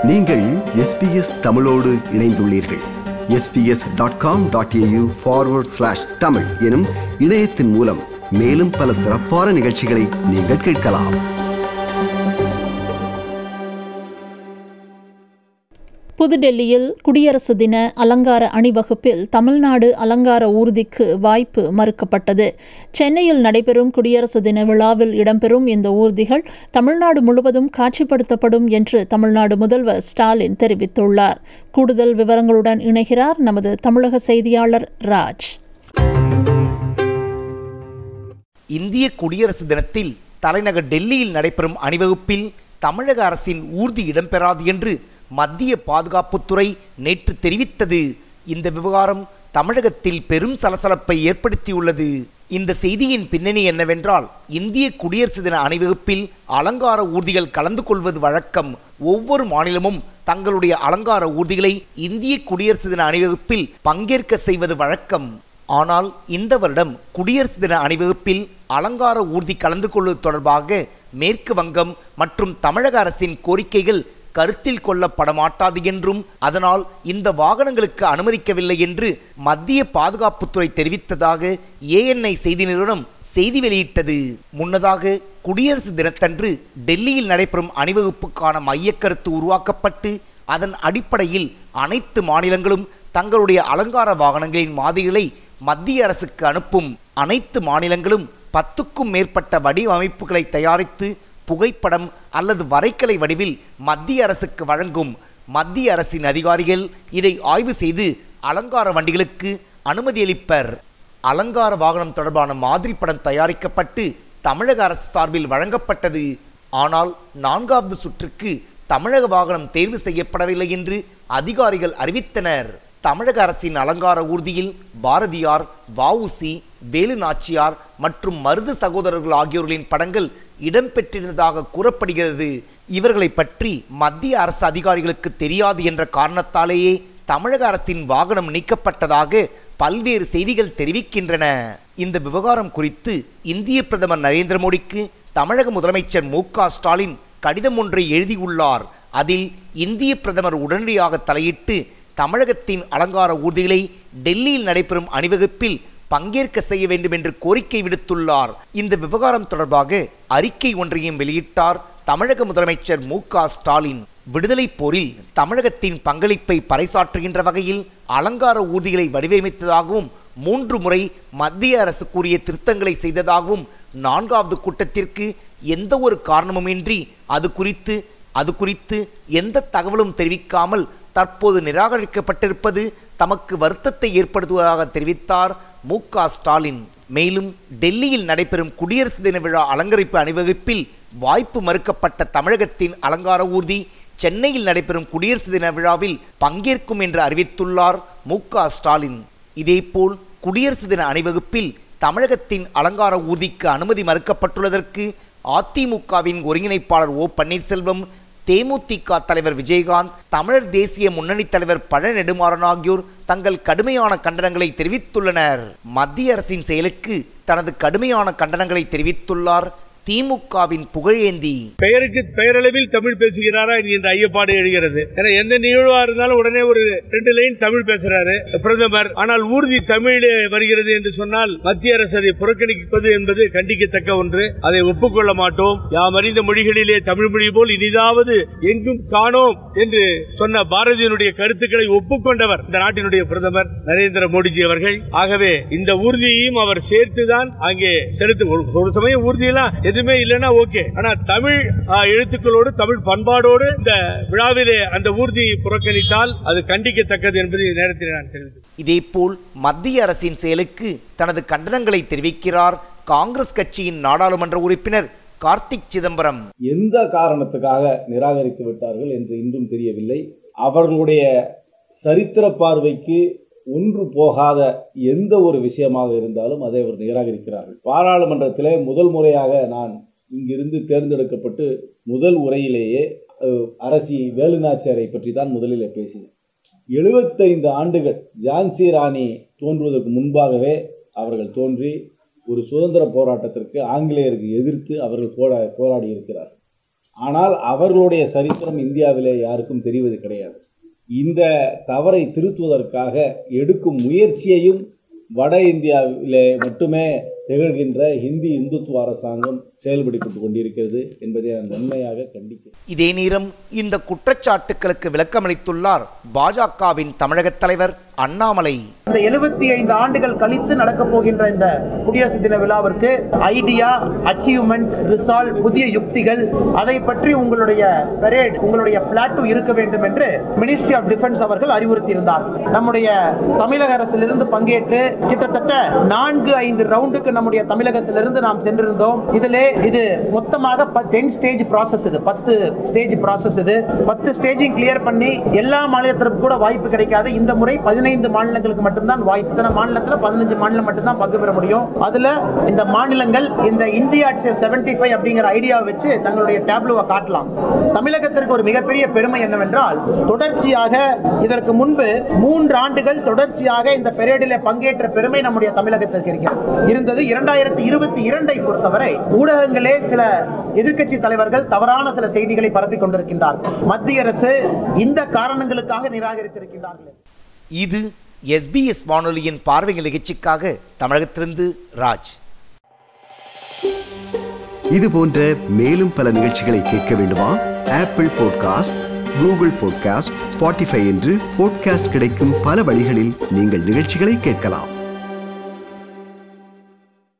நீங்கள் எஸ்பிஎஸ் தமிழோடு இணைந்துள்ளீர்கள் SBS dot com dot AU forward slash Tamil எனும் இணையத்தின் மூலம் மேலும் பல சிறப்பான நிகழ்ச்சிகளை நீங்கள் கேட்கலாம் புதுடெல்லியில் குடியரசு தின அலங்கார அணிவகுப்பில் தமிழ்நாடு அலங்கார ஊர்திக்கு வாய்ப்பு மறுக்கப்பட்டது சென்னையில் நடைபெறும் குடியரசு தின விழாவில் இடம்பெறும் இந்த ஊர்திகள் தமிழ்நாடு முழுவதும் காட்சிப்படுத்தப்படும் என்று தமிழ்நாடு முதல்வர் ஸ்டாலின் தெரிவித்துள்ளார் கூடுதல் விவரங்களுடன் இணைகிறார் நமது தமிழக செய்தியாளர் ராஜ் இந்திய குடியரசு தினத்தில் தலைநகர் டெல்லியில் நடைபெறும் அணிவகுப்பில் தமிழக அரசின் ஊர்தி இடம்பெறாது என்று மத்திய பாதுகாப்புத்துறை நேற்று தெரிவித்தது இந்த விவகாரம் தமிழகத்தில் பெரும் சலசலப்பை ஏற்படுத்தியுள்ளது இந்த செய்தியின் பின்னணி என்னவென்றால் இந்திய குடியரசு தின அணிவகுப்பில் அலங்கார ஊர்திகள் கலந்து கொள்வது வழக்கம் ஒவ்வொரு மாநிலமும் தங்களுடைய அலங்கார ஊர்திகளை இந்திய குடியரசு தின அணிவகுப்பில் பங்கேற்க செய்வது வழக்கம் ஆனால் இந்த வருடம் குடியரசு தின அணிவகுப்பில் அலங்கார ஊர்தி கலந்து கொள்வது தொடர்பாக மேற்கு வங்கம் மற்றும் தமிழக அரசின் கோரிக்கைகள் கருத்தில் கொள்ளப்பட மாட்டாது என்றும் அதனால் இந்த வாகனங்களுக்கு அனுமதிக்கவில்லை என்று மத்திய பாதுகாப்புத்துறை தெரிவித்ததாக ஏஎன்ஐ செய்தி நிறுவனம் செய்தி வெளியிட்டது முன்னதாக குடியரசு தினத்தன்று டெல்லியில் நடைபெறும் அணிவகுப்புக்கான மையக்கருத்து உருவாக்கப்பட்டு அதன் அடிப்படையில் அனைத்து மாநிலங்களும் தங்களுடைய அலங்கார வாகனங்களின் மாதிரிகளை மத்திய அரசுக்கு அனுப்பும் அனைத்து மாநிலங்களும் பத்துக்கும் மேற்பட்ட வடிவமைப்புகளை தயாரித்து புகைப்படம் அல்லது வரைகலை வடிவில் மத்திய அரசுக்கு வழங்கும் மத்திய அரசின் அதிகாரிகள் இதை ஆய்வு செய்து அலங்கார வண்டிகளுக்கு அனுமதியளிப்பர் அலங்கார வாகனம் தொடர்பான மாதிரி படம் தயாரிக்கப்பட்டு தமிழக அரசு சார்பில் வழங்கப்பட்டது ஆனால் நான்காவது சுற்றுக்கு தமிழக வாகனம் தேர்வு செய்யப்படவில்லை என்று அதிகாரிகள் அறிவித்தனர் தமிழக அரசின் அலங்கார ஊர்தியில் பாரதியார் வஉசி வேலு நாச்சியார் மற்றும் மருது சகோதரர்கள் ஆகியோர்களின் படங்கள் இடம்பெற்றிருந்ததாக கூறப்படுகிறது இவர்களை பற்றி மத்திய அரசு அதிகாரிகளுக்கு தெரியாது என்ற காரணத்தாலேயே தமிழக அரசின் வாகனம் நீக்கப்பட்டதாக பல்வேறு செய்திகள் தெரிவிக்கின்றன இந்த விவகாரம் குறித்து இந்திய பிரதமர் நரேந்திர மோடிக்கு தமிழக முதலமைச்சர் மு க ஸ்டாலின் கடிதம் ஒன்றை எழுதியுள்ளார் அதில் இந்திய பிரதமர் உடனடியாக தலையிட்டு தமிழகத்தின் அலங்கார ஊர்திகளை டெல்லியில் நடைபெறும் அணிவகுப்பில் பங்கேற்க செய்ய வேண்டும் என்று கோரிக்கை விடுத்துள்ளார் இந்த விவகாரம் தொடர்பாக அறிக்கை ஒன்றையும் வெளியிட்டார் தமிழக முதலமைச்சர் மு க ஸ்டாலின் விடுதலை போரில் தமிழகத்தின் பங்களிப்பை பறைசாற்றுகின்ற வகையில் அலங்கார ஊர்திகளை வடிவமைத்ததாகவும் மூன்று முறை மத்திய அரசு கூறிய திருத்தங்களை செய்ததாகவும் நான்காவது கூட்டத்திற்கு எந்த ஒரு காரணமுமின்றி அது குறித்து அது குறித்து எந்த தகவலும் தெரிவிக்காமல் தற்போது நிராகரிக்கப்பட்டிருப்பது தமக்கு வருத்தத்தை ஏற்படுத்துவதாக தெரிவித்தார் மு க ஸ்டாலின் மேலும் டெல்லியில் நடைபெறும் குடியரசு தின விழா அலங்கரிப்பு அணிவகுப்பில் வாய்ப்பு மறுக்கப்பட்ட தமிழகத்தின் அலங்கார ஊர்தி சென்னையில் நடைபெறும் குடியரசு தின விழாவில் பங்கேற்கும் என்று அறிவித்துள்ளார் மு க ஸ்டாலின் இதேபோல் குடியரசு தின அணிவகுப்பில் தமிழகத்தின் அலங்கார ஊர்திக்கு அனுமதி மறுக்கப்பட்டுள்ளதற்கு அதிமுகவின் ஒருங்கிணைப்பாளர் ஓ பன்னீர்செல்வம் தேமுதிக தலைவர் விஜயகாந்த் தமிழர் தேசிய முன்னணி தலைவர் பழ நெடுமாறன் ஆகியோர் தங்கள் கடுமையான கண்டனங்களை தெரிவித்துள்ளனர் மத்திய அரசின் செயலுக்கு தனது கடுமையான கண்டனங்களை தெரிவித்துள்ளார் திமுகவின் புகழேந்தி பெயருக்கு பெயரளவில் தமிழ் பேசுகிறாரா என்கின்ற ஐயப்பாடு எழுகிறது ஏன்னா எந்த நிகழ்வா இருந்தாலும் உடனே ஒரு ரெண்டு லைன் தமிழ் பேசுறாரு பிரதமர் ஆனால் ஊர்தி தமிழ் வருகிறது என்று சொன்னால் மத்திய அரசு அதை புறக்கணிப்பது என்பது கண்டிக்கத்தக்க ஒன்று அதை ஒப்புக்கொள்ள மாட்டோம் யாம் அறிந்த மொழிகளிலே தமிழ் மொழி போல் இனிதாவது எங்கும் காணோம் என்று சொன்ன பாரதியினுடைய கருத்துக்களை ஒப்புக்கொண்டவர் இந்த நாட்டினுடைய பிரதமர் நரேந்திர மோடிஜி அவர்கள் ஆகவே இந்த ஊர்தியையும் அவர் சேர்த்துதான் அங்கே செலுத்து ஒரு- ஒரு சமயம் ஊர்தியெல்லாம் எதுவுமே இல்லைன்னா ஓகே ஆனா தமிழ் ஆ, எழுத்துக்களோடு தமிழ் பண்பாடோடு இந்த விழாவிலே அந்த ஊர்தியை புறக்கணித்தால் அது கண்டிக்கத்தக்கது என்பதை இந்த நேரத்தில் நான் தெரிவித்தேன் இதேபோல் மத்திய அரசின் செயலுக்கு தனது கண்டனங்களை தெரிவிக்கிறார் காங்கிரஸ் கட்சியின் நாடாளுமன்ற உறுப்பினர் கார்த்திக் சிதம்பரம் எந்த காரணத்துக்காக நிராகரித்து விட்டார்கள் என்று இன்றும் தெரியவில்லை அவர்களுடைய சரித்திர பார்வைக்கு ஒன்று போகாத எந்த ஒரு விஷயமாக இருந்தாலும் அதை அவர் நிராகரிக்கிறார்கள் பாராளுமன்றத்திலே முதல் முறையாக நான் இங்கிருந்து தேர்ந்தெடுக்கப்பட்டு முதல் உரையிலேயே அஹ், அரசி வேலுநாச்சியாரை பற்றி தான் முதலில் பேசினேன் எழுபத்தைந்து ஆண்டுகள் ஜான்சி ராணி தோன்றுவதற்கு முன்பாகவே அவர்கள் தோன்றி ஒரு சுதந்திர போராட்டத்திற்கு ஆங்கிலேயருக்கு எதிர்த்து அவர்கள் போரா போராடி இருக்கிறார்கள் ஆனால் அவர்களுடைய சரித்திரம் இந்தியாவிலே யாருக்கும் தெரிவது கிடையாது இந்த தவறை திருத்துவதற்காக எடுக்கும் முயற்சியையும் வட இந்தியாவிலே மட்டுமே திகழ்கின்ற ஹிந்தி இந்துத்துவ அரசாங்கம் செயல்படுத்திக் கொண்டிருக்கிறது என்பதை நான் வன்மையாக கண்டிக்கிறேன் இதே நேரம் இந்த குற்றச்சாட்டுக்களுக்கு விளக்கமளித்துள்ளார் பாஜகவின் தமிழக தலைவர் அண்ணாமலை இந்த எழுபத்தி ஐந்து ஆண்டுகள் கழித்து நடக்க போகின்ற இந்த குடியரசு தின விழாவிற்கு ஐடியா அச்சீவ்மெண்ட் ரிசால்வ் புதிய யுக்திகள் அதை பற்றி உங்களுடைய பெரேட் உங்களுடைய பிளாட்டு இருக்க வேண்டும் என்று மினிஸ்ட்ரி ஆஃப் டிஃபென்ஸ் அவர்கள் அறிவுறுத்தி இருந்தார் நம்முடைய தமிழக அரசிலிருந்து பங்கேற்று கிட்டத்தட்ட நான்கு ஐந்து ரவுண்டுக்கு நம்முடைய தமிழகத்திலிருந்து நாம் சென்றிருந்தோம் இதிலே இது மொத்தமாக டென் ஸ்டேஜ் ப்ராசஸ் இது பத்து ஸ்டேஜ் ப்ராசஸ் இது பத்து ஸ்டேஜையும் கிளியர் பண்ணி எல்லா மாநிலத்திற்கும் கூட வாய்ப்பு கிடைக்காது இந்த முறை பதினைந்து மாநிலங்களுக்கு மட்டும்தான் வாய்ப்பு இத்தனை மாநிலத்தில் பதினஞ்சு மாநிலம் மட்டும்தான் பங்கு பெற முடியும் அதுல இந்த மாநிலங்கள் இந்த இந்தியா செவன்டி ஃபைவ் அப்படிங்கிற ஐடியாவை வச்சு தங்களுடைய டேப்லோவை காட்டலாம் தமிழகத்திற்கு ஒரு மிகப்பெரிய பெருமை என்னவென்றால் தொடர்ச்சியாக இதற்கு முன்பு மூன்று ஆண்டுகள் தொடர்ச்சியாக இந்த பெரேடிலே பங்கேற்ற பெருமை நம்முடைய தமிழகத்திற்கு இருக்கிறது இருந்தது இரண்டாயிரத்தி இருபத்தி இரண்டை பொறுத்தவரை ஊடகங்களே சில எதிர்க்கட்சி தலைவர்கள் தவறான சில செய்திகளை பரப்பிக் கொண்டிருக்கின்றார்கள் மத்திய அரசு இந்த காரணங்களுக்காக நிராகரித்திருக்கின்றார்கள் இது எஸ்பிஎஸ் வானொலியின் பார்வை நிகழ்ச்சிக்காக தமிழகத்திலிருந்து ராஜ் இது போன்ற மேலும் பல நிகழ்ச்சிகளை கேட்க வேண்டுமா Apple podcast Google podcast Spotify என்று பாட்காஸ்ட் கிடைக்கும் பல வழிகளில் நீங்கள் நிகழ்ச்சிகளை கேட்கலாம்